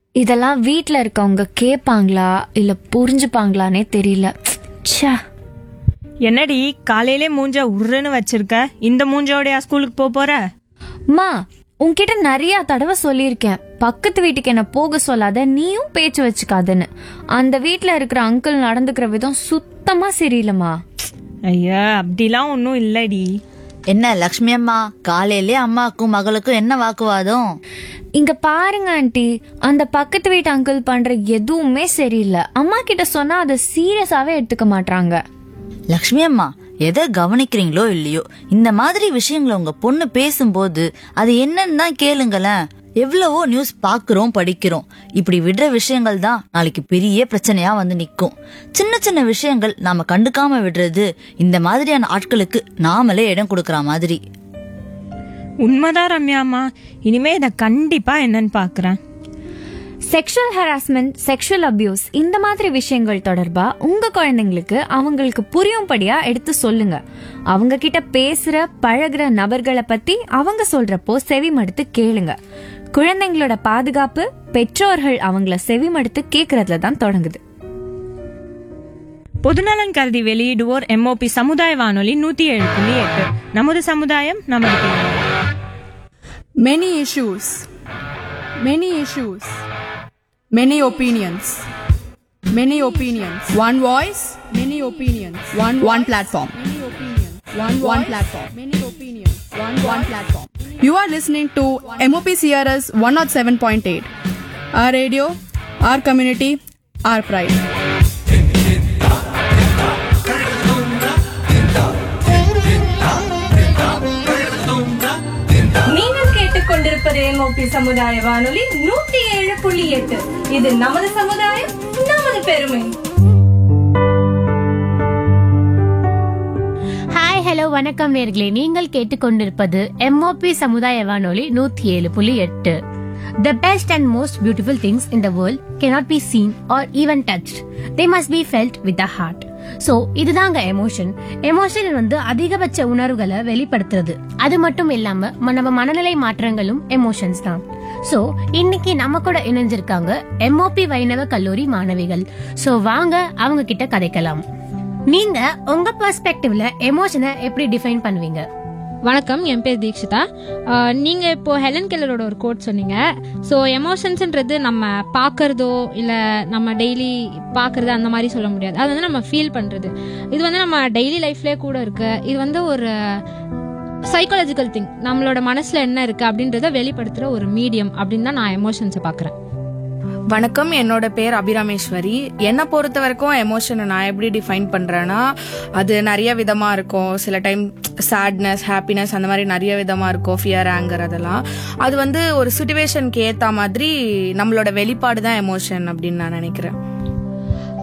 இதெல்லாம் வீட்ல இருக்கவங்க கேட்பாங்களா இல்ல புரிஞ்சுப்பாங்களானே தெரியல ச்சே என்னடி காலையிலே மூஞ்ச உருன்னு வச்சிருக்க இந்த மூஞ்சோடயா ஸ்கூலுக்கு போக போற அம்மா உன்கிட்ட நிறைய தடவை சொல்லியிருக்கேன் பக்கத்து வீட்டுக்கு என்ன போக சொல்லாத நீயும் பேச்சு வச்சுக்காதன்னு அந்த வீட்ல இருக்கிற அங்கிள் நடந்துக்கிற விதம் சுத்தமா சரியில்லைம்மா ஐயா அப்படிலாம் ஒன்றும் இல்லடி என்ன லக்ஷ்மி அம்மா காலையிலே அம்மாக்கும் மகளுக்கும் என்ன வாக்குவாதம் இங்க பாருங்க ஆண்டி அந்த பக்கத்து வீட்டு அங்கிள் பண்ற எதுவுமே சரியில்லை அம்மா கிட்ட சொன்னா அதை சீரியஸாவே எடுத்துக்க மாட்டாங்க லக்ஷ்மி அம்மா எதை கவனிக்கிறீங்களோ இல்லையோ இந்த மாதிரி விஷயங்களை உங்க பொண்ணு பேசும்போது அது என்னன்னு தான் கேளுங்களேன் எவ்வளவோ நியூஸ் பாக்குறோம் படிக்கிறோம் இப்படி விடுற விஷயங்கள் தான் நாளைக்கு பெரிய பிரச்சனையா வந்து நிக்கும் சின்ன சின்ன விஷயங்கள் நாம கண்டுக்காம விடுறது இந்த மாதிரியான ஆட்களுக்கு நாமளே இடம் கொடுக்கற மாதிரி உண்மைதான் ரம்யாம்மா இனிமே இதை கண்டிப்பா என்னன்னு பாக்குறேன் செக்ஷுவல் ஹராஸ்மெண்ட் செக்ஷுவல் அபியூஸ் இந்த மாதிரி விஷயங்கள் தொடர்பா உங்க குழந்தைங்களுக்கு அவங்களுக்கு புரியும்படியா எடுத்து சொல்லுங்க அவங்க கிட்ட பேசுற பழகுற நபர்களை பத்தி அவங்க சொல்றப்போ செவிமடுத்து கேளுங்க குழந்தைங்களோட பாதுகாப்பு பெற்றோர்கள் அவங்கள செவிமடுத்து கேக்குறதுல தான் தொடங்குது பொதுநலன் கருதி வெளியிடுவோர் எம்ஓபி சமுதாய வானொலி நூத்தி ஏழு புள்ளி எட்டு நமது சமுதாயம் நமது பெருமை. Many issues. Many issues. Many opinions. Many opinions. One voice. Many opinions. One one platform. Many opinions. One one platform. Many opinions. One one platform. You are listening to MOP CRS 107.8. Our radio, our community, our pride. நீங்கள் கேட்டுக்கொண்டிருப்பது MOP சமுதாய வானொலி நூத்தி ஏழு புள்ளி எட்டு இது நமது சமுதாயம் நமது பெருமை ஹாய் ஹலோ வணக்கம் நேர்களே நீங்கள் கேட்டுக்கொண்டிருப்பது எம்ஓபி சமுதாய வானொலி நூத்தி ஏழு புள்ளி எட்டு The best and most beautiful things in the world cannot be seen or even touched. They must be felt with the heart. So இதுதாங்க எமோஷன் எமோஷன் வந்து அதிகபட்ச உணர்வுகளை வெளிப்படுத்துறது அது மட்டும் இல்லாம ம- நம்ம மனநிலை மாற்றங்களும் எமோஷன்ஸ் தான் ஸோ இன்னைக்கு நம்ம கூட இணைஞ்சிருக்காங்க எம்ஓபி வைணவ கல்லூரி மாணவிகள் ஸோ வாங்க அவங்க கிட்ட கதைக்கலாம் நீங்க உங்க பெர்ஸ்பெக்டிவ்ல எமோஷனை எப்படி டிஃபைன் பண்ணுவீங்க வணக்கம் என் பேர் தீக்ஷிதா ஆஹ் நீங்க இப்போ ஹெலன் கெல்லரோட ஒரு கோட் சொன்னீங்க ஸோ எமோஷன்ஸ்ன்றது நம்ம பார்க்கறதோ இல்லை நம்ம டெய்லி பார்க்கறது அந்த மாதிரி சொல்ல முடியாது அது வந்து நம்ம ஃபீல் பண்றது இது வந்து நம்ம டெய்லி லைஃப்லேயே கூட இருக்கு இது வந்து ஒரு சைக்காலஜிக்கல் திங் நம்மளோட மனசுல என்ன இருக்கு அப்படின்றத வெளிப்படுத்துற ஒரு மீடியம் அப்படின்னு தான் நான் எமோஷன்ஸை பார்க்குறேன் வணக்கம் என்னோட பேர் அபிராமேஸ்வரி என்னை பொறுத்த வரைக்கும் எமோஷனை நான் எப்படி டிஃபைன் பண்ணுறேன்னா அது நிறைய விதமாக இருக்கும் சில டைம் சேட்னஸ் ஹாப்பினஸ் அந்த மாதிரி நிறைய விதமாக இருக்கும் ஃபியர் ஆங்கர் அதெல்லாம் அது வந்து ஒரு சுச்சுவேஷனுக்கு ஏற்ற மாதிரி நம்மளோட வெளிப்பாடு தான் எமோஷன் அப்படின்னு நான் நினைக்கிறேன்